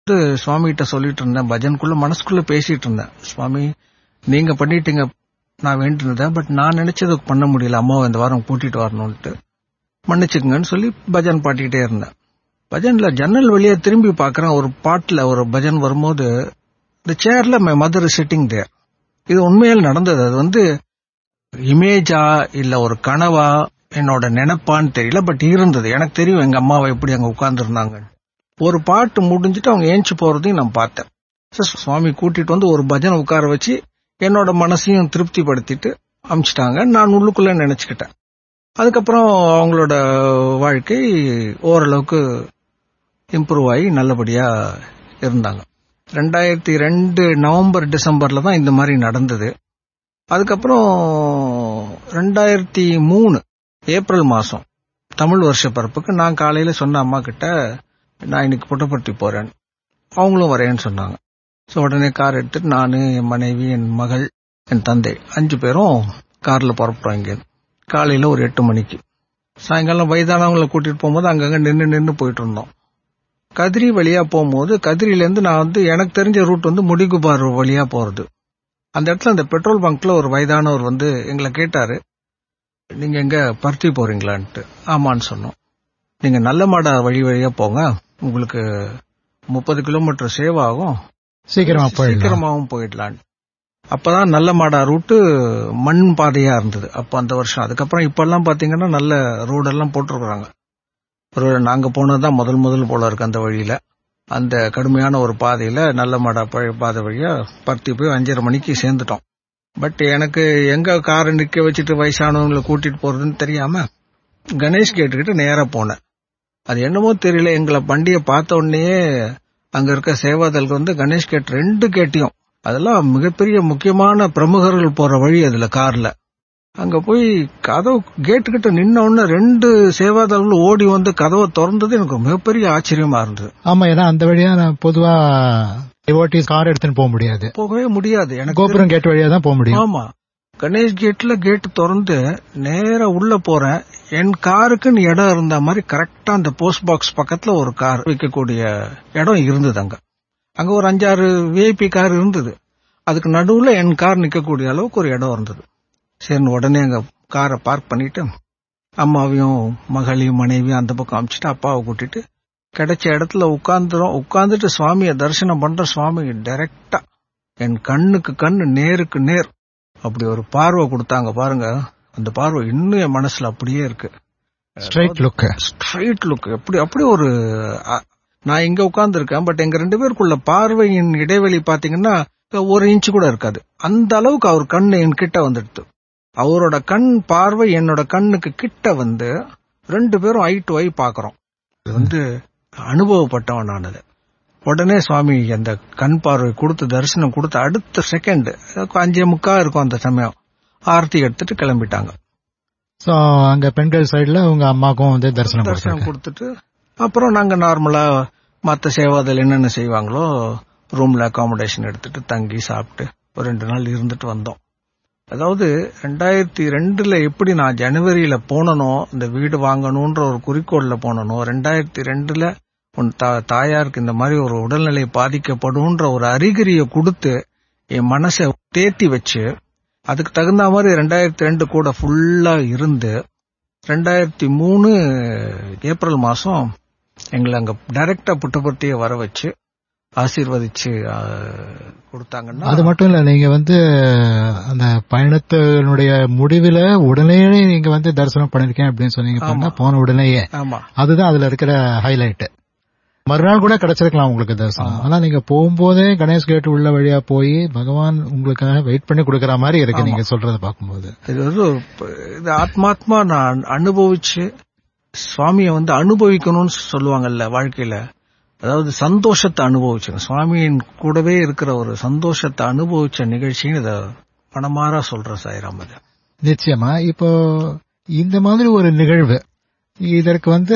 வந்து சுவாமி கிட்ட சொல்லிட்டு இருந்தேன் பஜனுக்குள்ள மனசுக்குள்ள பேசிட்டு இருந்தேன் சுவாமி நீங்க பண்ணிட்டீங்க நான் வேண்டினதேன் பட் நான் நினைச்சது பண்ண முடியல அம்மாவை இந்த வாரம் கூட்டிட்டு வரணும்ட்டு மன்னிச்சுக்கங்கன்னு சொல்லி பஜன் பாட்டிக்கிட்டே இருந்தேன் பஜன்ல ஜன்னல் வழியா திரும்பி பார்க்கறேன் ஒரு பாட்டுல ஒரு பஜன் வரும்போது இந்த சேர்ல மை மதர் சிட்டிங் தேர் இது உண்மையில் நடந்தது அது வந்து இமேஜா இல்ல ஒரு கனவா என்னோட நினைப்பான்னு தெரியல பட் இருந்தது எனக்கு தெரியும் எங்க அம்மாவை எப்படி அங்க உட்கார்ந்து இருந்தாங்க ஒரு பாட்டு முடிஞ்சிட்டு அவங்க ஏஞ்சி போறதையும் நான் பார்த்தேன் So, சுவாமி கூட்டிட்டு வந்து ஒரு பஜனை உட்கார வச்சு என்னோட மனசையும் திருப்திப்படுத்திட்டு அமிச்சிட்டாங்க நான் உள்ளுக்குள்ள நினைச்சுக்கிட்டேன் அதுக்கப்புறம் அவங்களோட வாழ்க்கை ஓரளவுக்கு இம்ப்ரூவ் ஆகி நல்லபடியா இருந்தாங்க ரெண்டாயிரத்தி ரெண்டு நவம்பர் டிசம்பர்ல தான் இந்த மாதிரி நடந்தது அதுக்கப்புறம் ரெண்டாயிரத்தி மூணு ஏப்ரல் மாசம் தமிழ் வருஷ பிறப்புக்கு நான் காலையில சொன்ன அம்மா கிட்ட நான் இன்னைக்கு புட்டப்பட்டி போறேன் அவங்களும் வரேன்னு சொன்னாங்க ஸோ உடனே கார் எடுத்துட்டு நான் என் மனைவி என் மகள் என் தந்தை அஞ்சு பேரும் கார்ல புறப்படுறோம் இங்க காலையில ஒரு எட்டு மணிக்கு சாயங்காலம் வயதானவங்களை கூட்டிட்டு போகும்போது அங்கங்க நின்று நின்று போயிட்டு இருந்தோம் கதிரி வழியா போகும்போது கதிரில இருந்து நான் வந்து எனக்கு தெரிஞ்ச ரூட் வந்து முடிகுபார் வழியா போறது அந்த இடத்துல அந்த பெட்ரோல் பங்க்ல ஒரு வயதானவர் வந்து எங்களை கேட்டாரு நீங்க எங்க பருத்தி போறீங்களான்ட்டு ஆமான்னு சொன்னோம் நீங்க நல்ல மாடா வழி வழியா போங்க உங்களுக்கு முப்பது கிலோமீட்டர் சேவ் ஆகும் சீக்கிரமா போயிடலாம் சீக்கிரமாவும் போயிடலாம் அப்பதான் நல்ல மாடா ரூட்டு மண் பாதையா இருந்தது அப்ப அந்த வருஷம் அதுக்கப்புறம் இப்ப எல்லாம் பாத்தீங்கன்னா நல்ல ரோடெல்லாம் போட்டிருக்கிறாங்க ஒரு நாங்க போனதுதான் முதல் முதல் போல இருக்கு அந்த வழியில அந்த கடுமையான ஒரு பாதையில நல்ல மாடா பழைய பாதை வழியா பருத்தி போய் அஞ்சரை மணிக்கு சேர்ந்துட்டோம் பட் எனக்கு எங்க காரை நிக்க வச்சுட்டு வயசானவங்களை கூட்டிட்டு போறதுன்னு தெரியாம கணேஷ் கேட்டுக்கிட்டு நேரா போனேன் அது என்னமோ தெரியல எங்களை வண்டியை பார்த்த உடனேயே அங்க இருக்க சேவாதலுக்கு வந்து கணேஷ் கேட் ரெண்டு கேட்டியும் அதெல்லாம் மிகப்பெரிய முக்கியமான பிரமுகர்கள் போற வழி அதுல கார்ல அங்க போய் கதவு கேட்டுக்கிட்ட நின்ன உடனே ரெண்டு சேவாதல்கள் ஓடி வந்து கதவை திறந்தது எனக்கு ஒரு மிகப்பெரிய ஆச்சரியமா இருந்தது ஆமா ஏன்னா அந்த வழியா நான் பொதுவா டிவோட்டிஸ் கார் எடுத்துன்னு போக முடியாது போகவே முடியாது எனக்கு கோபுரம் கேட் வழியா தான் போக முடியும் ஆமா கணேஷ் கேட்ல கேட் திறந்து நேரா உள்ள போறேன் என் காருக்குன்னு இடம் இருந்த மாதிரி கரெக்டா அந்த போஸ்ட் பாக்ஸ் பக்கத்துல ஒரு கார் வைக்கக்கூடிய இடம் இருந்தது அங்க அங்க ஒரு அஞ்சாறு விஐபி கார் இருந்தது அதுக்கு நடுவுல என் கார் நிக்கக்கூடிய அளவுக்கு ஒரு இடம் இருந்தது சரி உடனே அங்க காரை பார்க் பண்ணிட்டு அம்மாவையும் மகளையும் மனைவியும் அந்த பக்கம் அமிச்சிட்டு அப்பாவை கூட்டிட்டு கிடைச்ச இடத்துல உட்கார்ந்துரும் உட்கார்ந்துட்டு சுவாமியை தரிசனம் பண்ற சுவாமி டைரக்டா என் கண்ணுக்கு கண்ணு நேருக்கு நேர் அப்படி ஒரு பார்வை கொடுத்தாங்க பாருங்க அந்த பார்வை இன்னும் என் மனசுல அப்படியே இருக்கு ஸ்ட்ரைட் லுக் ஸ்ட்ரைட் லுக் எப்படி அப்படி ஒரு அ- நான் இங்க உட்கார்ந்து இருக்கேன் பட் எங்க ரெண்டு பேருக்குள்ள பார்வையின் இடைவெளி பாத்தீங்கன்னா ஒரு இன்ச் கூட இருக்காது அந்த அளவுக்கு அவர் கண் என் கிட்ட வந்துடுது அவரோட கண் பார்வை என்னோட கண்ணுக்கு கிட்ட வந்து ரெண்டு பேரும் ஐ டு ஐ பாக்குறோம் இது வந்து அனுபவப்பட்டவன் நான் அது உடனே சுவாமி அந்த கண் பார்வை கொடுத்து தரிசனம் கொடுத்து அடுத்த செகண்ட் அஞ்சே முக்கா இருக்கும் அந்த சமயம் ஆர்த்தி எடுத்துட்டு கிளம்பிட்டாங்க சோ அங்க பெண்கள் சைடுல உங்க அம்மாக்கும் வந்து தரிசனம் தரிசனம் கொடுத்தாங்க கொடுத்துட்டு அப்புறம் நாங்க நார்மலா மத்த சேவாதில் என்னென்ன செய்வாங்களோ ரூம்ல அகாமடேஷன் எடுத்துட்டு தங்கி சாப்பிட்டு ஒரு ரெண்டு நாள் இருந்துட்டு வந்தோம் அதாவது ரெண்டாயிரத்தி ரெண்டுல எப்படி நான் ஜனவரியில போனனோ இந்த வீடு வாங்கணும்ன்ற ஒரு குறிக்கோள்ல போனனோ ரெண்டாயிரத்தி ரெண்டுல உன் தா- தாயாருக்கு இந்த மாதிரி ஒரு உடல்நிலை பாதிக்கப்படும்ன்ற ஒரு அறிகுறியை கொடுத்து என் மனசை தேத்தி வச்சு அதுக்கு தகுந்த மாதிரி ரெண்டாயிரத்தி ரெண்டு கூட ஃபுல்லா இருந்து ரெண்டாயிரத்தி மூணு ஏப்ரல் மாசம் எங்களை அங்க டைரக்டா புட்டபர்த்தியை வர வச்சு ஆசீர்வதிச்சு ஆ, கொடுத்தாங்கன்னா அது மட்டும் இல்ல நீங்க வந்து அந்த பயணத்தினுடைய முடிவுல உடனே நீங்க வந்து தரிசனம் பண்ணிருக்கேன் அப்படின்னு சொன்னீங்க பாருங்க, ஆமா. போன உடனேயே ஆமா அதுதான் அதுல இருக்கிற ஹைலைட் மறுநாள் கூட கிடைச்சிருக்கலாம் உங்களுக்கு தரிசனம் ஆமா. ஆனா நீங்க போகும்போதே கணேஷ் கேட் உள்ள வழியா போய் பகவான் உங்களுக்காக வெயிட் பண்ணி கொடுக்கற மாதிரி இருக்கு ஆமா. நீங்க சொல்றத பார்க்கும்போது இது வந்து ஒரு- இது ஆத்மாத்மா நான் அனுபவிச்சு சுவாமியை வந்து அனுபவிக்கணும்னு சொல்லுவாங்கல்ல வாழ்க்கையில அதாவது சந்தோஷத்தை அனுபவிச்சேன் சுவாமியின் கூடவே இருக்கிற ஒரு சந்தோஷத்தை அனுபவிச்ச நிகழ்ச்சின்னு இத மனமாரா சொல்றேன் சாய்ராம் இது நிச்சயமா இப்போ இந்த மாதிரி ஒரு நிகழ்வு இதற்கு வந்து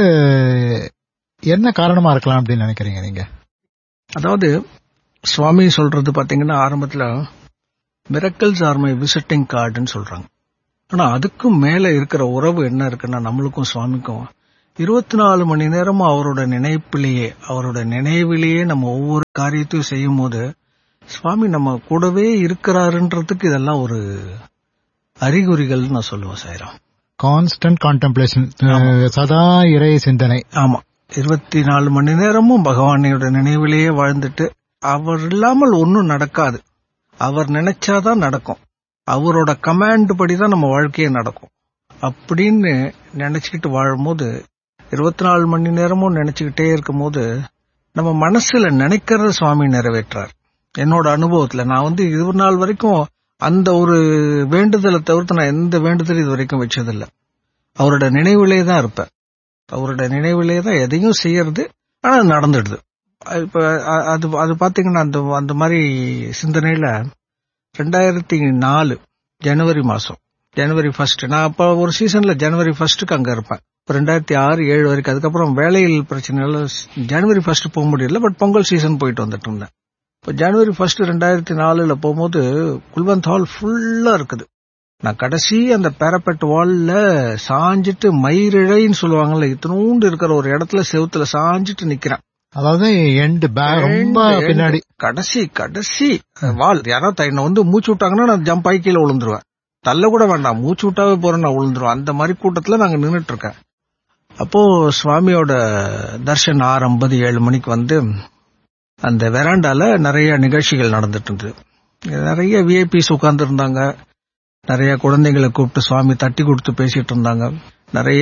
என்ன காரணமா இருக்கலாம் அப்படின்னு நினைக்கிறீங்க நீங்க அதாவது சுவாமி சொல்றது பாத்தீங்கன்னா ஆரம்பத்துல மிரக்கல்ஸ் ஆர் மை விசிட்டிங் கார்டுன்னு சொல்றாங்க ஆனா அதுக்கும் மேல இருக்கிற உறவு என்ன இருக்குன்னா நம்மளுக்கும் சுவாமிக்கும் இருபத்தி நாலு மணி நேரமும் அவரோட நினைப்பிலேயே அவரோட நினைவிலேயே நம்ம ஒவ்வொரு காரியத்தையும் செய்யும் போது சுவாமி நம்ம கூடவே இருக்கிறாருன்றதுக்கு இதெல்லாம் ஒரு அறிகுறிகள் நான் சொல்லுவேன் சாயிரம் கான்ஸ்டன்ட் கான்டெம்ப்ளேஷன் சதா இறை சிந்தனை ஆமா இருபத்தி நாலு மணி நேரமும் பகவானோட நினைவிலேயே வாழ்ந்துட்டு அவர் இல்லாமல் ஒன்னும் நடக்காது அவர் நினைச்சாதான் நடக்கும் அவரோட கமாண்ட் படிதான் நம்ம வாழ்க்கையே நடக்கும் அப்படின்னு நினைச்சுக்கிட்டு வாழும்போது இருபத்தி நாலு மணி நேரமும் நினைச்சுக்கிட்டே இருக்கும்போது நம்ம மனசுல நினைக்கிறத சுவாமி நிறைவேற்றார் என்னோட அனுபவத்துல நான் வந்து இது நாள் வரைக்கும் அந்த ஒரு வேண்டுதலை தவிர்த்து நான் எந்த வேண்டுதலும் இது வரைக்கும் வச்சதில்லை அவரோட நினைவிலே தான் இருப்பேன் அவரோட நினைவிலே தான் எதையும் செய்யறது ஆனா அது நடந்துடுது இப்ப அ- அது அது பாத்தீங்கன்னா அந்த அந்த மாதிரி சிந்தனையில ரெண்டாயிரத்தி நாலு ஜனவரி மாசம் ஜனவரி ஃபர்ஸ்ட் நான் அப்ப ஒரு சீசன்ல ஜனவரி ஃபர்ஸ்ட்டுக்கு அங்க இருப்பேன் இப்ப ரெண்டாயிரத்தி ஆறு ஏழு வரைக்கும் அதுக்கப்புறம் வேலையில் பிரச்சனையால ஜனவரி ஃபர்ஸ்ட் போக முடியல பட் பொங்கல் சீசன் போயிட்டு வந்துட்டு இருந்தேன் இப்ப ஜனவரி ஃபர்ஸ்ட் ரெண்டாயிரத்தி நாலுல போகும்போது குல்வந்த் ஹால் ஃபுல்லா இருக்குது நான் கடைசி அந்த பேரப்பெட் வால்ல சாஞ்சிட்டு மயிரிழைன்னு சொல்லுவாங்கல்ல இத்தினூண்டு இருக்கிற ஒரு இடத்துல செவுத்துல சாஞ்சிட்டு நிக்கிறேன் அதாவது எண்ட் பேக் ரொம்ப End, end. பின்னாடி கடைசி கடைசி வால் யாராவது என்ன வந்து மூச்சு விட்டாங்கன்னா நான் ஜம்ப் ஆகி கீழே விழுந்துருவேன் தள்ள கூட வேண்டாம் மூச்சு விட்டாவே போறேன் நான் விழுந்துருவேன் அந்த மாதிரி கூட்டத்துல நாங்க நின்னுட்டு இருக்கேன் அப்போ சுவாமியோட தர்ஷன் ஆறு ஐம்பது ஏழு மணிக்கு வந்து அந்த வெராண்டால நிறைய நிகழ்ச்சிகள் நடந்துட்டு இருந்தது நிறைய விஐபிஸ் உட்கார்ந்து இருந்தாங்க நிறைய குழந்தைகளை கூப்பிட்டு சுவாமி தட்டி கொடுத்து பேசிட்டு இருந்தாங்க நிறைய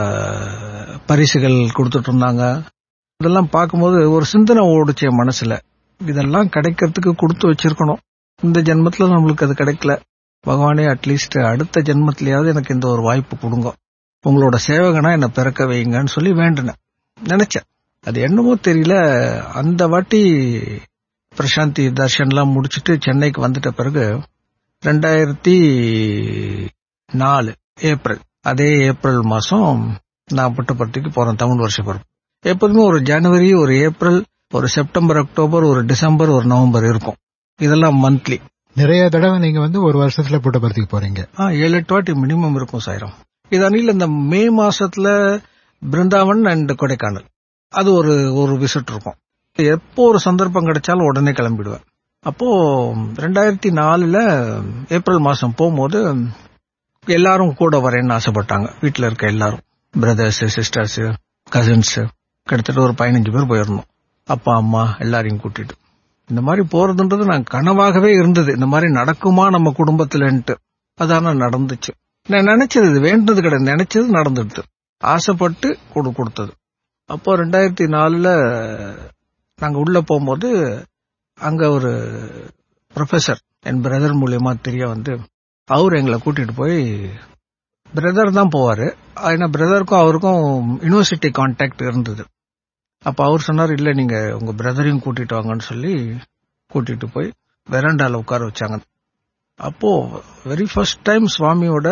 பரிசுகள் கொடுத்துட்டு இருந்தாங்க இதெல்லாம் பார்க்கும்போது ஒரு சிந்தனை ஓடுச்சு என் மனசுல இதெல்லாம் கிடைக்கிறதுக்கு கொடுத்து வச்சிருக்கணும் இந்த ஜென்மத்துல நம்மளுக்கு அது கிடைக்கல பகவானே அட்லீஸ்ட் அடுத்த ஜென்மத்திலயாவது எனக்கு இந்த ஒரு வாய்ப்பு கொடுங்க உங்களோட சேவகனா என்னை பிறக்க வைங்கன்னு சொல்லி வேண்டினேன் நினைச்சேன் அது என்னமோ தெரியல அந்த வாட்டி பிரசாந்தி தர்ஷன்லாம் முடிச்சிட்டு சென்னைக்கு வந்துட்ட பிறகு ரெண்டாயிரத்தி நாலு ஏப்ரல் அதே ஏப்ரல் மாசம் நான் புட்டபர்த்திக்கு போறேன் தமிழ் வருஷ பிறப்பு எப்போதுமே ஒரு ஜனவரி ஒரு ஏப்ரல் ஒரு செப்டம்பர் அக்டோபர் ஒரு டிசம்பர் ஒரு நவம்பர் இருக்கும் இதெல்லாம் மந்த்லி நிறைய தடவை நீங்க வந்து ஒரு வருஷத்துல புட்டபர்த்திக்கு போறீங்க ஆ ஏழு எட்டு வாட்டி மினிமம் இருக்கும் சாயிரம் இது அணியில் இந்த மே மாசத்துல பிருந்தாவன் அண்ட் கொடைக்கானல் அது ஒரு ஒரு விசிட் இருக்கும் எப்போ ஒரு சந்தர்ப்பம் கிடைச்சாலும் உடனே கிளம்பிடுவேன் அப்போ ரெண்டாயிரத்தி நாலுல ஏப்ரல் மாசம் போகும்போது எல்லாரும் கூட வரேன்னு ஆசைப்பட்டாங்க வீட்டுல இருக்க எல்லாரும் பிரதர்ஸ் சிஸ்டர்ஸ் கசின்ஸ் கிட்டத்தட்ட ஒரு பதினஞ்சு பேர் போயிருந்தோம் அப்பா அம்மா எல்லாரையும் கூட்டிட்டு இந்த மாதிரி போறதுன்றது நான் கனவாகவே இருந்தது இந்த மாதிரி நடக்குமா நம்ம குடும்பத்துலன்ட்டு அதான நடந்துச்சு நான் நினைச்சது இது வேண்டது கிடையாது நினைச்சது நடந்துடுது ஆசைப்பட்டு கொடு கொடுத்தது அப்போ ரெண்டாயிரத்தி நாலுல நாங்க உள்ள போகும்போது அங்க ஒரு ப்ரொஃபசர் என் பிரதர் மூலியமா தெரிய வந்து அவர் எங்களை கூட்டிட்டு போய் பிரதர் தான் போவாரு ஏன்னா பிரதருக்கும் அவருக்கும் யுனிவர்சிட்டி கான்டாக்ட் இருந்தது அப்ப அவர் சொன்னார் இல்ல நீங்க உங்க பிரதரையும் கூட்டிட்டு வாங்கன்னு சொல்லி கூட்டிட்டு போய் வெராண்டால உட்கார வச்சாங்க அப்போ வெரி ஃபர்ஸ்ட் டைம் சுவாமியோட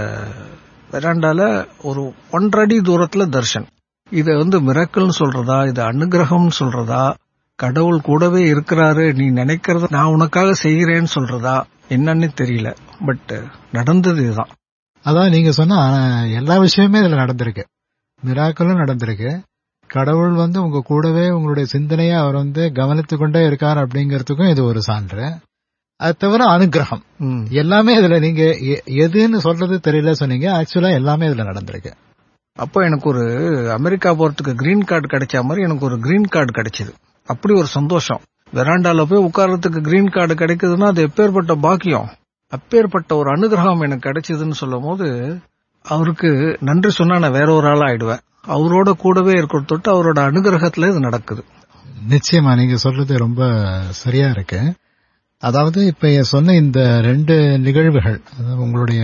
வெராண்டால ஒரு ஒன்றடி தூரத்துல தர்ஷன் இத வந்து மிரக்கல்னு சொல்றதா இது அனுகிரகம்னு சொல்றதா கடவுள் கூடவே இருக்கிறாரு நீ நினைக்கிறத நான் உனக்காக செய்கிறேன்னு சொல்றதா என்னன்னு தெரியல பட் நடந்தது இதுதான் அதான் நீங்க சொன்ன ஆனா, எல்லா விஷயமே இதுல நடந்திருக்கு மிராக்களும் நடந்திருக்கு கடவுள் வந்து உங்க கூடவே உங்களுடைய சிந்தனையை அவர் வந்து கவனித்துக் கொண்டே இருக்கார் அப்படிங்கறதுக்கும் இது ஒரு சான்று அது தவிர அனுகிரகம் ம். எல்லாமே இதுல நீங்க எ- எதுன்னு சொல்றது தெரியல சொன்னீங்க ஆக்சுவலா எல்லாமே இதுல நடந்திருக்கு அப்போ எனக்கு ஒரு அமெரிக்கா போறதுக்கு கிரீன் கார்டு கிடைச்ச மாதிரி எனக்கு ஒரு கிரீன் கார்டு கிடைச்சது அப்படி ஒரு சந்தோஷம் வெராண்டால போய் உட்கார்றதுக்கு கிரீன் கார்டு கிடைக்குதுன்னா அது எப்பேற்பட்ட பாக்கியம் அப்பேற்பட்ட ஒரு அனுகிரகம் எனக்கு கிடைச்சதுன்னு சொல்லும் போது அவருக்கு நன்றி சொன்னா நான் வேற ஒரு ஆளா ஆயிடுவேன் அவரோட கூடவே இருக்கிற தொட்டு அவரோட அனுகிரகத்துல இது நடக்குது நிச்சயமா நீங்க சொல்றது ரொம்ப சரியா இருக்கு அதாவது இப்ப சொன்ன இந்த ரெண்டு நிகழ்வுகள் அதாவது உங்களுடைய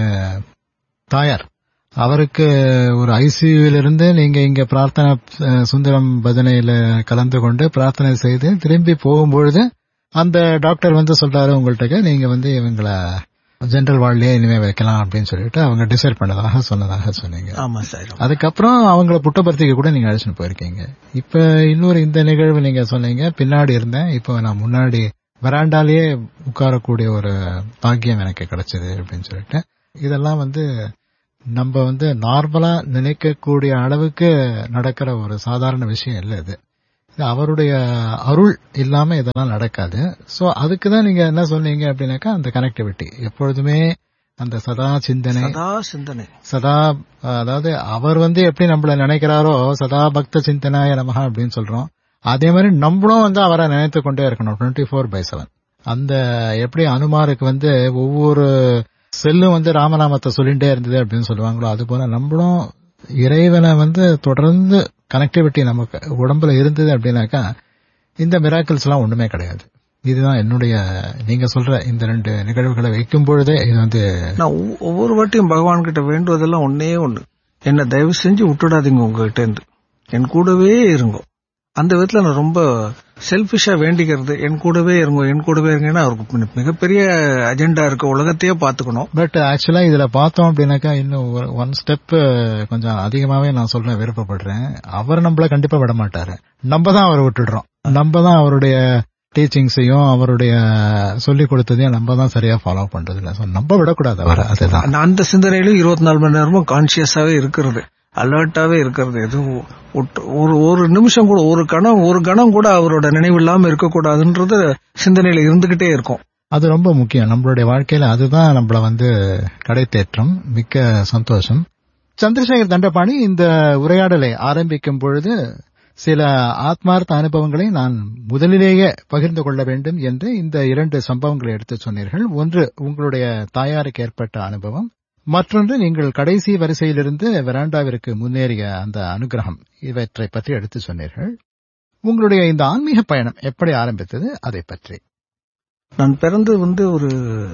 தாயார் அவருக்கு ஒரு ஐசியூல இருந்து நீங்க இங்க பிரார்த்தனை அஹ், சுந்தரம் பஜனையில கலந்து கொண்டு பிரார்த்தனை செய்து திரும்பி போகும்பொழுது அந்த டாக்டர் வந்து சொல்றாரு உங்கள்கிட்ட நீங்க வந்து இவங்களை ஜெனரல் வார்ட்லயே இனிமே வைக்கலாம் அப்படின்னு சொல்லிட்டு அவங்க டிசைட் பண்ணதாக சொன்னதாக சொன்னீங்க ஆமா சார் அதுக்கப்புறம் அவங்கள புட்டபர்த்திக்கு கூட நீங்க அழைச்சிட்டு போயிருக்கீங்க இப்ப இன்னொரு இந்த நிகழ்வு நீங்க சொன்னீங்க பின்னாடி இருந்தேன் இப்போ நான் முன்னாடி வராண்டாலேயே உட்காரக்கூடிய ஒரு பாக்கியம் எனக்கு கிடைச்சது அப்படின்னு சொல்லிட்டு இதெல்லாம் வந்து நம்ம வந்து நார்மலா நினைக்கக்கூடிய அளவுக்கு நடக்கிற ஒரு சாதாரண விஷயம் இல்ல இது இது அவருடைய அருள் இல்லாம இதெல்லாம் நடக்காது சோ அதுக்கு தான் நீங்க என்ன சொன்னீங்க அப்படின்னாக்கா அந்த கனெக்டிவிட்டி எப்பொழுதுமே அந்த சதா சிந்தனை சதா சிந்தனை சதா அதாவது அவர் வந்து எப்படி நம்மள நினைக்கிறாரோ சதா பக்த சிந்தனாய நமகா அப்படின்னு சொல்றோம் அதே மாதிரி நம்மளும் வந்து அவரை நினைத்து கொண்டே இருக்கணும் டுவெண்ட்டி ஃபோர் பை செவன் அந்த எப்படி அனுமாருக்கு வந்து ஒவ்வொரு செல்லும் வந்து ராமநாமத்தை சொல்லிட்டே இருந்தது அப்படின்னு சொல்லுவாங்களோ அது போல நம்மளும் இறைவனை வந்து தொடர்ந்து கனெக்டிவிட்டி நமக்கு உடம்புல இருந்தது அப்படின்னாக்கா இந்த மிராக்கிள்ஸ் எல்லாம் ஒண்ணுமே கிடையாது இதுதான் என்னுடைய நீங்க சொல்ற இந்த ரெண்டு நிகழ்வுகளை வைக்கும் பொழுதே இது வந்து நான் ஒவ்வொ- ஒவ்வொரு வாட்டியும் பகவான் கிட்ட வேண்டுவதெல்லாம் ஒன்னே ஒண்ணு என்ன தயவு செஞ்சு விட்டுடாதீங்க உங்ககிட்ட இருந்து என் கூடவே இருங்கோ அந்த விதத்துல நான் ரொம்ப செல்பிஷா வேண்டிக்கிறது என் கூடவே இருங்கோ என் கூடவே இருங்கன்னா அவருக்கு மிக- மிகப்பெரிய அஜெண்டா இருக்கு உலகத்தையே பாத்துக்கணும் பட் ஆக்சுவலா இதுல பார்த்தோம் அப்படின்னாக்கா இன்னும் ஒன் ஸ்டெப் கொஞ்சம் அதிகமாவே நான் சொல்ல விருப்பப்படுறேன் அவர் நம்மள கண்டிப்பா விட மாட்டாரு நம்ம தான் அவரை விட்டுடுறோம் நம்ம தான் அவருடைய டீச்சிங்ஸையும் அவருடைய சொல்லிக் கொடுத்ததையும் நம்ம தான் சரியா ஃபாலோ பண்றது இல்ல So, நம்ம விடக்கூடாது அவரை அதுதான் நான் அந்த சிந்தனையிலும் இருபத்தி நாலு மணி நேரமும் கான்சியஸாவே இருக்கிறது அலர்ட்டாவே இருக்கிறது எதுவும் ஒட்டு- ஒரு ஒரு நிமிஷம் கூட ஒரு கணம் ஒரு கணம் கூட அவரோட நினைவு இல்லாம இருக்கக்கூடாதுன்றது சிந்தனையில இருந்துகிட்டே இருக்கும் அது ரொம்ப முக்கியம் நம்மளுடைய வாழ்க்கையில அதுதான் நம்மள வந்து கடை தேற்றம் மிக்க சந்தோஷம் சந்திரசேகர் தண்டபாணி இந்த உரையாடலை ஆரம்பிக்கும் பொழுது சில ஆத்மார்த்த அனுபவங்களை நான் முதலிலேயே பகிர்ந்து கொள்ள வேண்டும் என்று இந்த இரண்டு சம்பவங்களை எடுத்து சொன்னீர்கள் ஒன்று உங்களுடைய தாயாருக்கு ஏற்பட்ட அனுபவம் மற்றொன்று நீங்கள் கடைசி வரிசையிலிருந்து வெராண்டாவிற்கு முன்னேறிய அந்த அனுகிரகம் இவற்றை பற்றி எடுத்து சொன்னீர்கள் உங்களுடைய இந்த ஆன்மீக பயணம் எப்படி ஆரம்பித்தது அதை பற்றி நான் பிறந்து வந்து ஒரு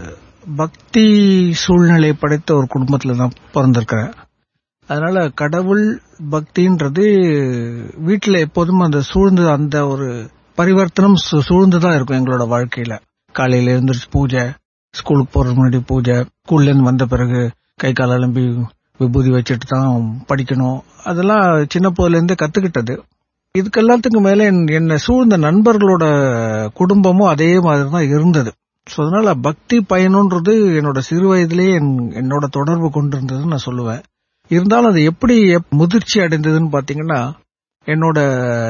பக்தி சூழ்நிலை படைத்த ஒரு குடும்பத்துல தான் பிறந்திருக்கிறேன் அதனால கடவுள் பக்தின்றது வீட்டுல எப்போதும் அந்த சூழ்ந்து அந்த ஒரு பரிவர்த்தனம் சு- சூழ்ந்துதான் இருக்கும் எங்களோட வாழ்க்கையில காலையில எழுந்திரிச்சு பூஜை ஸ்கூலுக்கு போறதுக்கு முன்னாடி பூஜை ஸ்கூல்ல இருந்து வந்த பிறகு கை கால் அலம்பி விபூதி வச்சுட்டு தான் படிக்கணும் அதெல்லாம் சின்ன போதுல இருந்தே கத்துக்கிட்டது இதுக்கெல்லாத்துக்கு மேல என்- என்னை சூழ்ந்த நண்பர்களோட குடும்பமும் அதே மாதிரி தான் இருந்தது ஸோ அதனால பக்தி பயணம்ன்றது என்னோட சிறு வயதிலேயே என்- என்னோட தொடர்பு கொண்டிருந்ததுன்னு நான் சொல்லுவேன் இருந்தாலும் அது எப்படி எப்- முதிர்ச்சி அடைந்ததுன்னு பாத்தீங்கன்னா என்னோட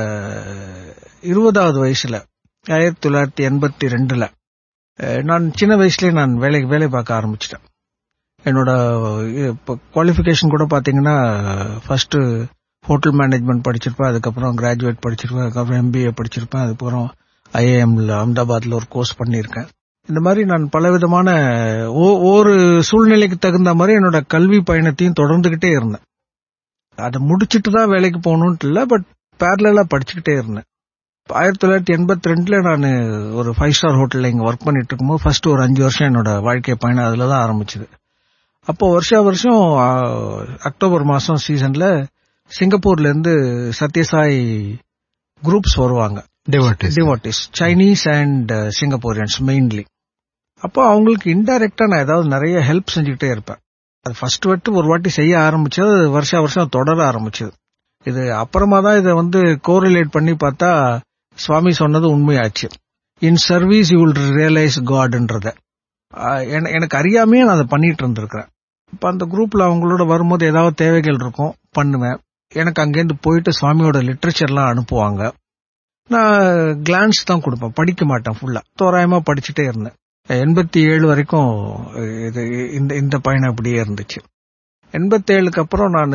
இருபதாவது வயசுல ஆயிரத்தி தொள்ளாயிரத்தி எண்பத்தி ரெண்டுல அஹ், நான் சின்ன வயசுலயே நான் வேலை வேலை பார்க்க ஆரம்பிச்சிட்டேன் என்னோட குவாலிஃபிகேஷன் கூட பாத்தீங்கன்னா ஃபர்ஸ்ட் ஹோட்டல் மேனேஜ்மெண்ட் படிச்சிருப்பேன் அதுக்கப்புறம் கிராஜுவேட் படிச்சிருப்பேன் அதுக்கப்புறம் எம்பிஏ படிச்சிருப்பேன் அதுக்கப்புறம் ஐஏஎம்ல அகமதாபாத்ல ஒரு கோர்ஸ் பண்ணியிருக்கேன் இந்த மாதிரி நான் பலவிதமான ஒ- ஒரு சூழ்நிலைக்கு தகுந்த மாதிரி என்னோட கல்வி பயணத்தையும் தொடர்ந்துகிட்டே இருந்தேன் அதை முடிச்சிட்டு தான் வேலைக்கு போகணும்ட்டு இல்ல பட் பேரலா படிச்சுக்கிட்டே இருந்தேன் ஆயிரத்தி தொள்ளாயிரத்தி எண்பத்தி ரெண்டுல நான் ஒரு ஃபைவ் ஸ்டார் ஹோட்டல்ல இங்க ஒர்க் பண்ணிட்டு இருக்கும்போது ஃபர்ஸ்ட் ஒரு அஞ்சு வருஷம் என்னோட வாழ்க்கை பயணம் அதுல தான் ஆரம்பிச்சது அப்போ வருஷா வருஷம் ஆ, அக்டோபர் மாசம் சீசன்ல சிங்கப்பூர்ல இருந்து சத்யசாய் குரூப்ஸ் வருவாங்க Devotees. Devotees Chinese and Singaporeans mainly அப்போ அவங்களுக்கு இன்டைரக்டா நான் ஏதாவது நிறைய ஹெல்ப் செஞ்சுக்கிட்டே இருப்பேன் அது ஃபர்ஸ்ட் வட்டு ஒரு வாட்டி செய்ய ஆரம்பிச்சது அது வருஷா வருஷம் தொடர ஆரம்பிச்சது இது அப்புறமா தான் இதை வந்து கோரிலேட் பண்ணி பார்த்தா சுவாமி சொன்னது உண்மையாச்சு in service you will realise காட்ன்றத எனக்கு அறியாமையே நான் அதை பண்ணிட்டு இருந்திருக்கிறேன் இப்ப அந்த குரூப்ல அவங்களோட வரும்போது ஏதாவது தேவைகள் இருக்கும் பண்ணுவேன் எனக்கு அங்கேருந்து போயிட்டு சுவாமியோட லிட்ரேச்சர்லாம் அனுப்புவாங்க நான் கிளான்ஸ் தான் கொடுப்பேன் படிக்க மாட்டேன் ஃபுல்லா தோராயமா படிச்சுட்டே இருந்தேன் எண்பத்தி ஏழு வரைக்கும் இது இந்த இந்த பயணம் அப்படியே இருந்துச்சு எண்பத்தி ஏழுக்கு அப்புறம் நான்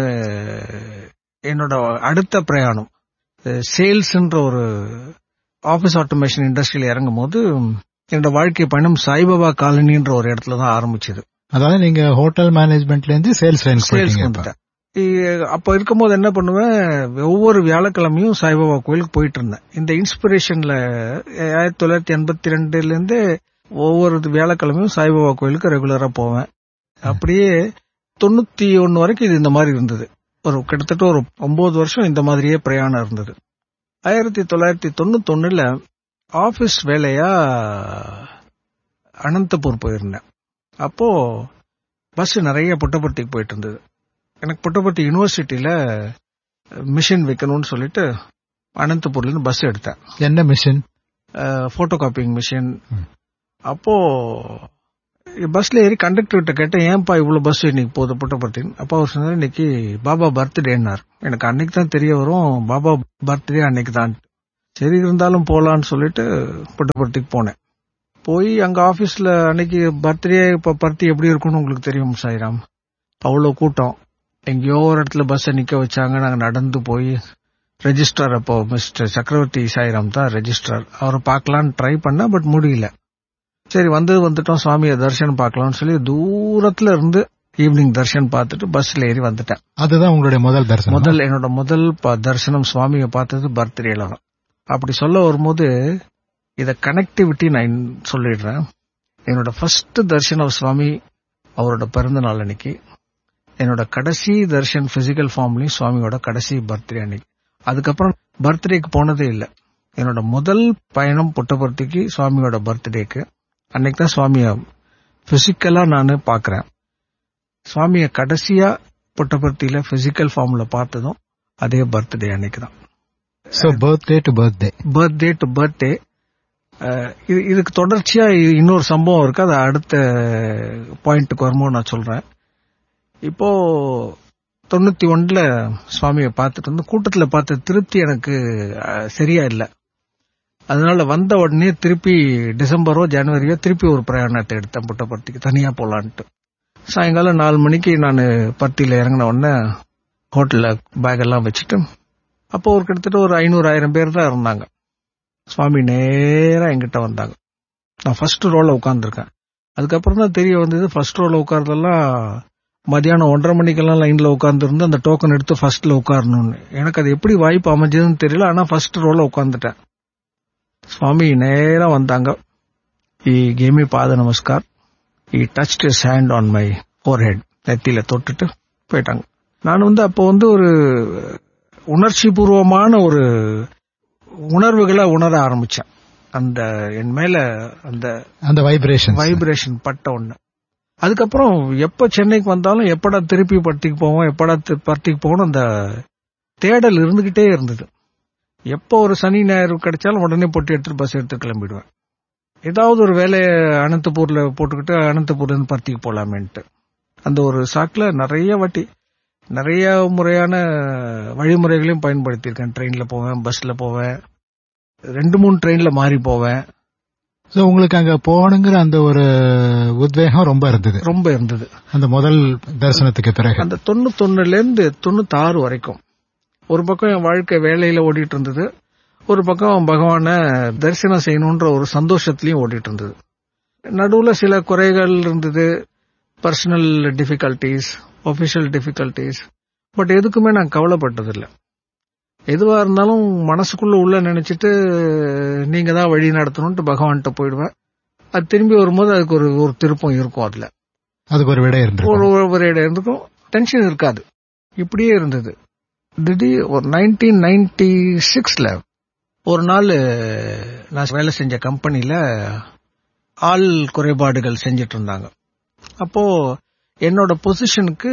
என்னோட அடுத்த பிரயாணம் சேல்ஸ்ன்ற ஒரு ஆபீஸ் ஆட்டோமேஷன் இண்டஸ்ட்ரியில இறங்கும் போது என்னோட வாழ்க்கை பயணம் சாய்பாபா காலனின்ற ஒரு இடத்துல தான் ஆரம்பிச்சது அதாவது நீங்க ஹோட்டல் மேனேஜ்மெண்ட்ல இருந்து சேல்ஸ் லைன் சேல்ஸ் போயிட்டீங்க இப்ப. வந்துட்டேன் இ- அப்ப இருக்கும்போது என்ன பண்ணுவேன் ஒவ்வொரு வியாழக்கிழமையும் சாய்பாபா கோயிலுக்கு போயிட்டு இருந்தேன் இந்த இன்ஸ்பிரேஷன்ல ஆயிரத்தி தொள்ளாயிரத்தி எண்பத்தி ரெண்டுல இருந்து ஒவ்வொரு வியாழக்கிழமையும் சாய்பாபா கோயிலுக்கு ரெகுலரா போவேன் அப்படியே தொண்ணூத்தி ஒன்னு வரைக்கும் இது இந்த மாதிரி இருந்தது ஒரு கிட்டத்தட்ட ஒரு ஒன்பது வருஷம் இந்த மாதிரியே பிரயாணம் இருந்தது ஆயிரத்தி தொள்ளாயிரத்தி தொண்ணூத்தொன்னுல ஆபீஸ் வேலையா அனந்தபூர் போயிருந்தேன் அப்போ பஸ் நிறைய புட்டபர்த்திக்கு போயிட்டு இருந்தது எனக்கு புட்டபர்த்தி யூனிவர்சிட்டியில மிஷின் வைக்கணும்னு சொல்லிட்டு அனந்தபூர்ல இருந்து பஸ் எடுத்தேன் என்ன மிஷின் போட்டோ காப்பிங் மிஷின் ம். அப்போ பஸ்ல ஏறி கண்டக்டர் கிட்ட கேட்டேன் ஏன்பா இவ்வளவு பஸ் இன்னைக்கு போகுது புட்டபர்த்தின்னு அப்பா அவர் சொன்னாரு இன்னைக்கு பாபா பர்த்டேன்னார் எனக்கு அன்னைக்கு தான் தெரிய வரும் பாபா பர்த்டே அன்னைக்கு தான் சரி இருந்தாலும் போலான்னு சொல்லிட்டு புட்டபர்த்திக்கு போனேன் போய் அங்க ஆபீஸ்ல அன்னைக்கு பர்த்டே இப்ப பர்த்தி எப்படி இருக்கும்னு உங்களுக்கு தெரியும் சாய்ராம் அவ்வளவு கூட்டம் எங்கேயோ ஒரு இடத்துல பஸ்ஸை நிக்க வச்சாங்க நாங்க நடந்து போய் ரெஜிஸ்ட்ரார் அப்போ மிஸ்டர் சக்கரவர்த்தி சாய்ராம் தான் ரெஜிஸ்ட்ரார் அவரை பார்க்கலான்னு ட்ரை பண்ண பட் முடியல சரி வந்து வந்துட்டோம் சுவாமியை தரிசனம் பார்க்கலாம்னு சொல்லி தூரத்துல இருந்து ஈவினிங் தரிசனம் பார்த்துட்டு பஸ்ல ஏறி வந்துட்டேன் அதுதான் உங்களுடைய முதல் தரிசனம் முதல் என்னோட முதல் ப- தரிசனம் சுவாமியை பார்த்தது பர்த்டேல தான் அப்படி சொல்ல வரும்போது இத கனெக்டிவிட்டி நான் சொல்லிடுறேன் என்னோட ஃபர்ஸ்ட் தரிசனம் சுவாமி அவரோட பிறந்த நாள் அன்னைக்கு என்னோட கடைசி தர்ஷன் பிசிக்கல் ஃபார்ம்லயும் சுவாமியோட கடைசி பர்த்டே அன்னைக்கு அதுக்கப்புறம் பர்த்டேக்கு போனதே இல்லை என்னோட முதல் பயணம் புட்டபர்த்திக்கு சுவாமியோட பர்த்டேக்கு அன்னைக்கு தான் சுவாமிய பிசிக்கலா நான் பாக்குறேன் சுவாமிய கடைசியா புட்டபர்த்தியில பிசிக்கல் ஃபார்ம்ல பார்த்ததும் அதே பர்த்டே அன்னைக்கு தான் so birthday to birthday birthday to birthday இதுக்கு தொடர்ச்சியா இ- இன்னொரு சம்பவம் இருக்கு அது அடுத்த பாயிண்ட்டுக்கு வரும்போது நான் சொல்றேன் இப்போ தொண்ணூத்தி ஒண்ணுல சுவாமியை பார்த்துட்டு வந்து கூட்டத்துல பார்த்த திருப்தி எனக்கு அஹ், சரியா இல்ல அதனால வந்த உடனே திருப்பி டிசம்பரோ ஜனவரியோ திருப்பி ஒரு பிரயாணத்தை எடுத்தேன் புட்டபர்த்திக்கு தனியா போலான்ட்டு சாயங்காலம் நாலு மணிக்கு நான் பர்த்தியில இறங்கின உடனே ஹோட்டல்ல பேக் எல்லாம் வச்சுட்டு அப்போ ஒரு கிட்டத்தட்ட ஒரு ஐநூறு ஆயிரம் பேர் தான் இருந்தாங்க சுவாமி நேரா என்கிட்ட வந்தாங்க நான் ஃபர்ஸ்ட் ரோல உட்கார்ந்திருக்கேன் அதுக்கப்புறம் தான் தெரிய வந்தது ஃபர்ஸ்ட் ரோல உட்கார்றதெல்லாம் மதியானம் ஒன்றரை மணிக்கெல்லாம் லைன்ல உட்கார்ந்துருந்து அந்த டோக்கன் எடுத்து ஃபர்ஸ்ட்ல உட்காரணும்னு எனக்கு அது எப்படி வாய்ப்பு அமைஞ்சதுன்னு தெரியல ஆனா ஃபர்ஸ்ட் ரோல உட்கார்ந்துட்டேன் சுவாமி நேரா வந்தாங்க இ கேமி பாத நமஸ்கார் he touched his hand on my forehead நெத்தியில தொட்டுட்டு போயிட்டாங்க நான் வந்து அப்போ வந்து ஒரு உணர்ச்சி பூர்வமான ஒரு உணர்வுகளை உணர ஆரம்பிச்சேன் அந்த என் மேல அந்த அந்த வைப்ரேஷன் வைப்ரேஷன் பட்ட ஒண்ணு அதுக்கப்புறம் எப்ப சென்னைக்கு வந்தாலும் எப்படா திருப்பி பர்த்திக்கு போவோம் எப்படா தி- பர்த்திக்கு போகணும் அந்த தேடல் இருந்துகிட்டே இருந்தது எப்போ ஒரு சனி ஞாயிறு கிடைச்சாலும் உடனே பொட்டி எடுத்துட்டு பஸ் எடுத்து கிளம்பிடுவேன் ஏதாவது ஒரு வேலையை அனந்தபூர்ல போட்டுக்கிட்டு அனந்தபூர்ல இருந்து பர்த்திக்கு போலாமேன்ட்டு அந்த ஒரு சாக்குல நிறைய வாட்டி நிறைய முறையான வழிமுறைகளையும் பயன்படுத்தியிருக்கேன் ட்ரெயின்ல போவேன் பஸ்ல போவேன் ரெண்டு மூணு ட்ரெயின்ல மாறி போவேன் சோ உங்களுக்கு அங்க போகணுங்கிற அந்த ஒரு உத்வேகம் ரொம்ப இருந்தது ரொம்ப இருந்தது அந்த முதல் தரிசனத்துக்கு பிறகு அந்த தொண்ணூத்தொன்னுல இருந்து தொண்ணூத்தாறு வரைக்கும் ஒரு பக்கம் என் வாழ்க்கை வேலையில ஓடிட்டு இருந்தது ஒரு பக்கம் பகவான தரிசனம் செய்யணும்ன்ற ஒரு சந்தோஷத்திலயும் ஓடிட்டு இருந்தது நடுவுல சில குறைகள் இருந்தது personal difficulties official difficulties but எதுக்குமே நான் கவலைப்பட்டதில்லை எதுவா இருந்தாலும் மனசுக்குள்ள உள்ள நினைச்சிட்டு நீங்க தான் வழி நடத்தணும்ட்டு பகவான்கிட்ட போயிடுவேன் அது திரும்பி வரும்போது அதுக்கு ஒரு ஒரு திருப்பம் இருக்கும் அதுல அதுக்கு ஒரு விடை ஒரு இருந்திருக்கும் ஒரு இடம் இருந்துக்கும் டென்ஷன் இருக்காது இப்படியே இருந்தது திடீர் ஒரு நைன்டீன் நைன்டி சிக்ஸ்ல ஒரு நாள் நான் வேலை செஞ்ச கம்பெனில ஆள் குறைபாடுகள் செஞ்சிட்டு இருந்தாங்க அப்போ என்னோட பொசிஷனுக்கு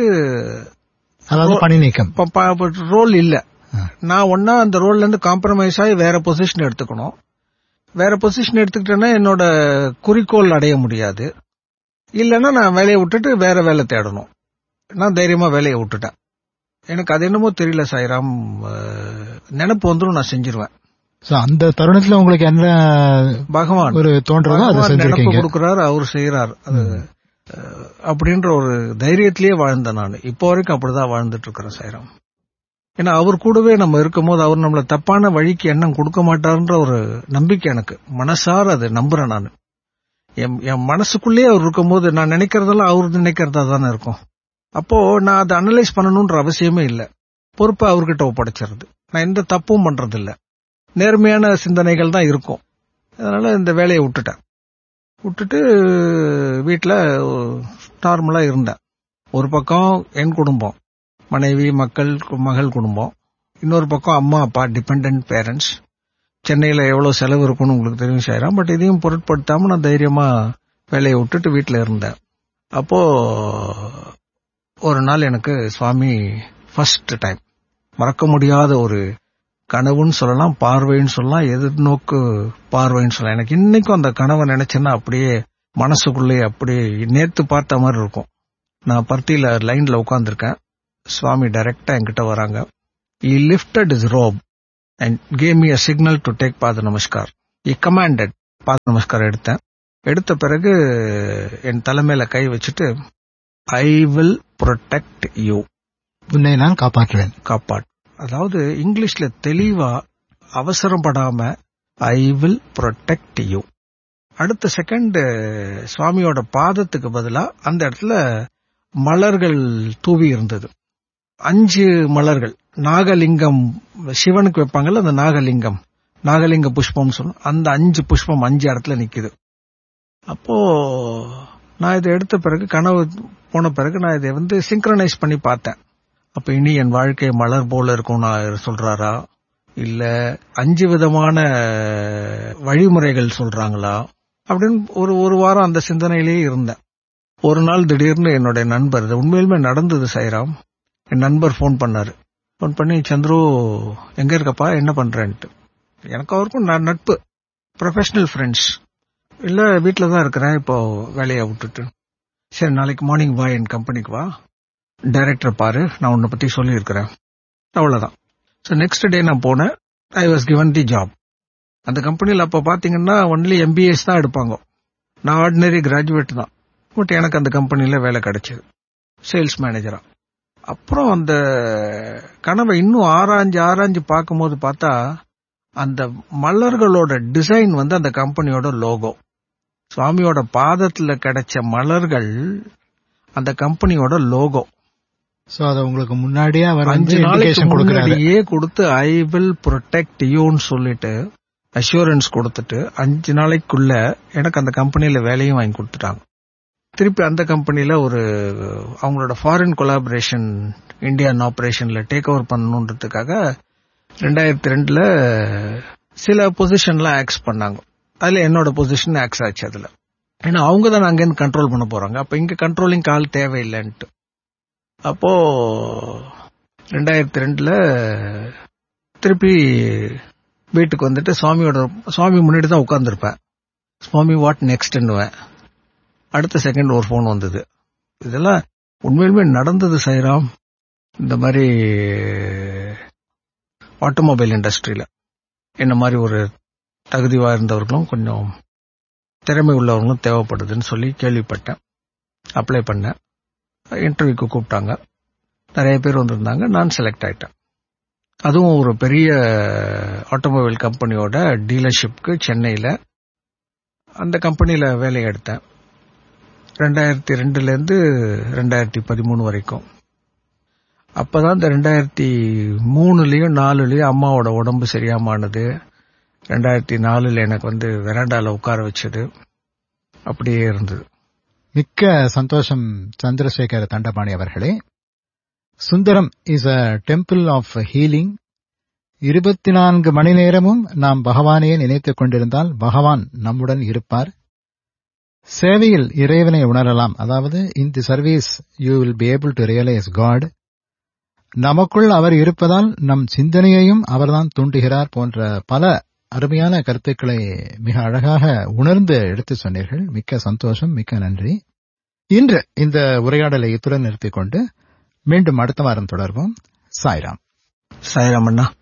அதாவது பணி நீக்கம் ரோல் இல்ல ஆ. நான் ஒன்னா அந்த ரோல்ல இருந்து காம்ப்ரமைஸ் ஆகி வேற பொசிஷன் எடுத்துக்கணும் வேற பொசிஷன் எடுத்துக்கிட்டேன்னா என்னோட குறிக்கோள் அடைய முடியாது இல்லைன்னா நான் வேலையை விட்டுட்டு வேற வேலை தேடணும் நான் தைரியமா வேலையை விட்டுட்டேன் எனக்கு அது என்னமோ தெரியல சாய்ராம் அஹ், நினைப்பு வந்துடும் நான் செஞ்சிருவேன் சோ அந்த தருணத்துல உங்களுக்கு என்ன பகவான் ஒரு தோன்றதோ அதை பகவான் நினைப்பு செஞ்சிருக்கீங்க கொடுக்கறாரு அவர் செய்யறார் அது அஹ், அப்படின்ற ஒரு தைரியத்திலேயே வாழ்ந்தேன் நான் இப்போ வரைக்கும் அப்படிதான் வாழ்ந்துட்டு இருக்கிறேன் சாய்ராம் ஏன்னா அவர் கூடவே நம்ம இருக்கும்போது அவர் நம்மள தப்பான வழிக்கு எண்ணம் கொடுக்க மாட்டாருன்ற ஒரு நம்பிக்கை எனக்கு மனசார அது நம்புறேன் நான் என் என் மனசுக்குள்ளேயே அவர் இருக்கும்போது நான் நினைக்கிறதெல்லாம் அவர் நினைக்கிறதா தானே இருக்கும் அப்போ நான் அதை அனலைஸ் பண்ணணும்ன்ற அவசியமே இல்லை பொறுப்பை அவர்கிட்ட ஒப்படைச்சிருது நான் எந்த தப்பும் பண்றது இல்ல நேர்மையான சிந்தனைகள் தான் இருக்கும் அதனால இந்த வேலையை விட்டுட்டேன் விட்டுட்டு வீட்டில் நார்மலா இருந்தேன் ஒரு பக்கம் என் குடும்பம் மனைவி மக்கள் மகள் குடும்பம் இன்னொரு பக்கம் அம்மா அப்பா டிபெண்ட் பேரண்ட்ஸ் சென்னையில எவ்வளவு செலவு இருக்கும்னு உங்களுக்கு தெரியும் சாயிரம் பட் இதையும் பொருட்படுத்தாம நான் தைரியமா வேலையை விட்டுட்டு வீட்டில் இருந்தேன் அப்போ ஒரு நாள் எனக்கு சுவாமி ஃபர்ஸ்ட் டைம் மறக்க முடியாத ஒரு கனவுன்னு சொல்லலாம் பார்வைன்னு சொல்லலாம் எதிர்நோக்கு பார்வைன்னு சொல்லலாம் எனக்கு இன்னைக்கும் அந்த கனவை நினைச்சேன்னா அப்படியே மனசுக்குள்ளே அப்படியே நேத்து பார்த்த மாதிரி இருக்கும் நான் பர்த்தியில லைன்ல உட்கார்ந்திருக்கேன் சுவாமி டைரக்டா என்கிட்ட வராங்க he lifted his robe and came me a signal to take பாத நமஸ்கார் இ கமாண்டட் பாத நமஸ்கார் எடுத்தேன் எடுத்த பிறகு என் தலைமையில கை வச்சுட்டு ஐ வில் ப்ரொடெக்ட் யூ உன்னை நான் காப்பாற்றுவேன் காப்பாட் அதாவது இங்கிலீஷ்ல தெளிவா அவசரப்படாம ஐ வில் ப்ரொடெக்ட் யூ அடுத்த செகண்ட் சுவாமியோட பாதத்துக்கு பதிலா அந்த இடத்துல மலர்கள் தூவி இருந்தது அஞ்சு மலர்கள் நாகலிங்கம் சிவனுக்கு வைப்பாங்கல்ல அந்த நாகலிங்கம் நாகலிங்க புஷ்பம் சொல்லும் அந்த அஞ்சு புஷ்பம் அஞ்சு இடத்துல நிக்குது அப்போ நான் இதை எடுத்த பிறகு கனவு போன பிறகு நான் இதை வந்து சிங்க்ரனைஸ் பண்ணி பார்த்தேன் அப்ப இனி என் வாழ்க்கை மலர் போல இருக்கும் நான் சொல்றாரா இல்ல அஞ்சு விதமான வழிமுறைகள் சொல்றாங்களா அப்படின்னு ஒரு ஒரு வாரம் அந்த சிந்தனையிலேயே இருந்தேன் ஒரு நாள் திடீர்னு என்னுடைய நண்பர் இது உண்மையிலுமே நடந்தது சைராம் என் நண்பர் ஃபோன் பண்ணாரு ஃபோன் பண்ணி சந்துரு எங்க இருக்கப்பா என்ன பண்றேன்ட்டு எனக்கு அவருக்கும் நான் நட்பு ப்ரொஃபஷனல் ஃப்ரெண்ட்ஸ் இல்ல வீட்டில தான் இருக்கிறேன் இப்போ வேலையை விட்டுட்டு சரி நாளைக்கு மார்னிங் வா என் கம்பெனிக்கு வா டைரக்டர் பாரு நான் உன்னை பத்தி சொல்லியிருக்கிறேன் அவ்வளவுதான் ஸோ நெக்ஸ்ட் டே நான் போனேன் I was given the job அந்த கம்பெனியில் அப்போ பார்த்தீங்கன்னா ஒன்லி எம்பிஎஸ் தான் எடுப்பாங்க நான் ஆர்டினரி கிராஜுவேட் தான் பட் எனக்கு அந்த கம்பெனியில் வேலை கிடைச்சது சேல்ஸ் மேனேஜரா அப்புறம் அந்த கனவை இன்னும் ஆராய்ஞ்சு ஆராய்ஞ்சு பார்க்கும்போது பார்த்தா அந்த மலர்களோட டிசைன் வந்து அந்த கம்பெனியோட லோகோ சுவாமியோட பாதத்துல கிடைச்ச மலர்கள் அந்த கம்பெனியோட லோகோ சோ அத உங்களுக்கு முன்னாடியே அவர் வந்து அஞ்சு நாளைக்கு இண்டிகேஷன் கொடுக்கறாரு முன்னாடியே கொடுத்து ஐ வில் ப்ரொடெக்ட் யூன்னு சொல்லிட்டு அஷூரன்ஸ் கொடுத்துட்டு அஞ்சு நாளைக்குள்ள எனக்கு அந்த கம்பெனில வேலையும் வாங்கி கொடுத்துட்டாங்க திருப்பி அந்த கம்பெனில ஒரு அவங்களோட ஃபாரின் கொலாபரேஷன் இந்தியன் ஆபரேஷன்ல டேக் ஓவர் பண்ணணுன்றதுக்காக ரெண்டாயிரத்தி ரெண்டுல சில பொசிஷன்ல ஆக்ஸ் பண்ணாங்க அதுல என்னோட பொசிஷன் ஆக்ஸ் ஆச்சு அதுல ஏன்னா அவங்க தான் அங்கேருந்து கண்ட்ரோல் பண்ண போறாங்க அப்ப இங்க கண்ட்ரோலிங் கால் தேவையில்லைன்ட்டு அப்போ ரெண்டாயிரத்தி ரெண்டுல திருப்பி வீட்டுக்கு வந்துட்டு சுவாமியோட சுவாமி முன்னாடி தான் உட்கார்ந்துருப்பேன் சுவாமி வாட் நெக்ஸ்ட்னுவேன் அடுத்த செகண்ட் ஒரு ஃபோன் வந்தது இதெல்லாம் உண்மையிலுமே நடந்தது சைராம் இந்த மாதிரி ஆட்டோமொபைல் இண்டஸ்ட்ரியில என்ன மாதிரி ஒரு தகுதி வாய்ந்தவர்களும் கொஞ்சம் திறமை உள்ளவர்களும் தேவைப்படுதுன்னு சொல்லி கேள்விப்பட்டேன் அப்ளை பண்ணேன் இன்டர்வியூக்கு கூப்பிட்டாங்க நிறைய பேர் வந்திருந்தாங்க நான் செலக்ட் ஆயிட்டேன் அதுவும் ஒரு பெரிய ஆட்டோமொபைல் கம்பெனியோட டீலர்ஷிப்க்கு சென்னையில் அந்த கம்பெனியில் வேலை எடுத்தேன் ரெண்டாயிரத்தி ரெண்டுலேருந்து ரெண்டாயிரத்தி பதிமூணு வரைக்கும் அப்பதான் இந்த ரெண்டாயிரத்தி மூணுலயும் நாலுலயும் அம்மாவோட உடம்பு சரியாமானது ரெண்டாயிரத்தி நாலுல எனக்கு வந்து வெராண்டால உட்கார வச்சது அப்படியே இருந்தது மிக்க சந்தோஷம் சந்திரசேகர தண்டபாணி அவர்களே Sundaram is a temple of healing இருபத்தி நான்கு மணி நேரமும் நாம் பகவானையே நினைத்துக் கொண்டிருந்தால் பகவான் நம்முடன் இருப்பார் சேவையில் இறைவனை உணரலாம் அதாவது in the service you will be able to realise God நமக்குள் அவர் இருப்பதால் நம் சிந்தனையையும் அவர்தான் தூண்டுகிறார் போன்ற பல அருமையான கருத்துக்களை மிக அழகாக உணர்ந்து எடுத்து சொன்னீர்கள் மிக்க சந்தோஷம் மிக்க நன்றி இன்று இந்த உரையாடலை இத்துடன் நிறுத்திக் கொண்டு மீண்டும் அடுத்த வாரம் தொடர்வோம் சாய்ராம் சாய்ராமண்ணா